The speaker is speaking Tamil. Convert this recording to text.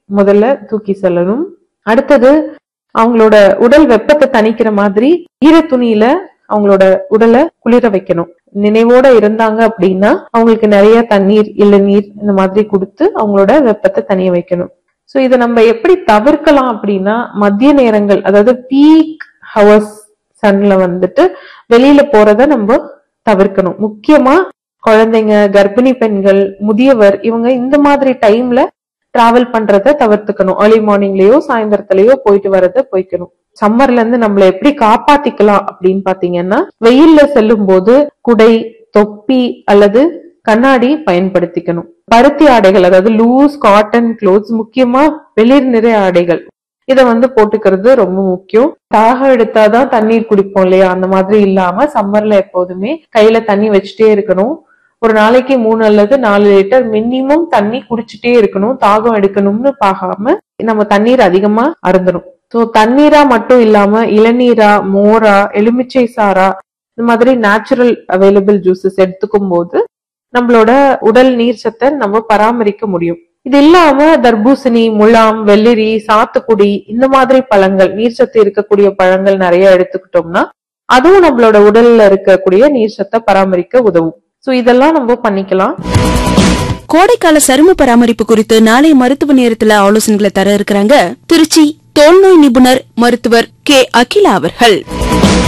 முதல்ல தூக்கி செல்லணும் அடுத்தது அவங்களோட உடல் வெப்பத்தை தணிக்கிற மாதிரி ஈர துணியில அவங்களோட உடலை குளிர வைக்கணும் நினைவோட இருந்தாங்க அப்படின்னா அவங்களுக்கு நிறைய தண்ணீர் இளநீர் இந்த மாதிரி கொடுத்து அவங்களோட வெப்பத்தை தணிய வைக்கணும் சோ இதை நம்ம எப்படி தவிர்க்கலாம் அப்படின்னா மதிய நேரங்கள் அதாவது பீக் ஹவர்ஸ் சன்ல வந்துட்டு வெளியில போறத நம்ம தவிர்க்கணும் முக்கியமா குழந்தைங்க கர்ப்பிணி பெண்கள் முதியவர் இவங்க இந்த மாதிரி டைம்ல டிராவல் பண்றத தவிர்த்துக்கணும் ஏர்லி மார்னிங்லயோ சாயந்தரத்திலயோ போயிட்டு வரத போய்க்கணும் சம்மர்ல இருந்து நம்மள எப்படி காப்பாத்திக்கலாம் அப்படின்னு பாத்தீங்கன்னா வெயில்ல செல்லும் போது குடை தொப்பி அல்லது கண்ணாடி பயன்படுத்திக்கணும் பருத்தி ஆடைகள் அதாவது லூஸ் காட்டன் க்ளோத்ஸ் முக்கியமா வெளிர் நிறை ஆடைகள் இத வந்து போட்டுக்கிறது ரொம்ப முக்கியம் தாகம் எடுத்தாதான் தண்ணீர் குடிப்போம் இல்லையா அந்த மாதிரி இல்லாம சம்மர்ல எப்போதுமே கையில தண்ணி வச்சுட்டே இருக்கணும் ஒரு நாளைக்கு மூணு அல்லது நாலு லிட்டர் மினிமம் தண்ணி குடிச்சிட்டே இருக்கணும் தாகம் எடுக்கணும்னு பார்க்காம நம்ம தண்ணீர் அதிகமா அருந்தணும் ஸோ தண்ணீரா மட்டும் இல்லாம இளநீரா மோரா எலுமிச்சை சாரா இந்த மாதிரி நேச்சுரல் அவைலபிள் ஜூசஸ் எடுத்துக்கும் போது நம்மளோட உடல் நீர் சத்தை நம்ம பராமரிக்க முடியும் இது இல்லாம தர்பூசணி முலாம் வெள்ளரி சாத்துக்குடி இந்த மாதிரி பழங்கள் நீர்ச்சத்து இருக்கக்கூடிய பழங்கள் நிறைய எடுத்துக்கிட்டோம்னா அதுவும் நம்மளோட உடல்ல இருக்கக்கூடிய நீர் சத்தை பராமரிக்க உதவும் சோ இதெல்லாம் நம்ம பண்ணிக்கலாம் கோடைக்கால சரும பராமரிப்பு குறித்து நாளை மருத்துவ நேரத்துல ஆலோசனைகளை தர இருக்கிறாங்க திருச்சி தோல்நோய் நிபுணர் மருத்துவர் கே அகிலா அவர்கள்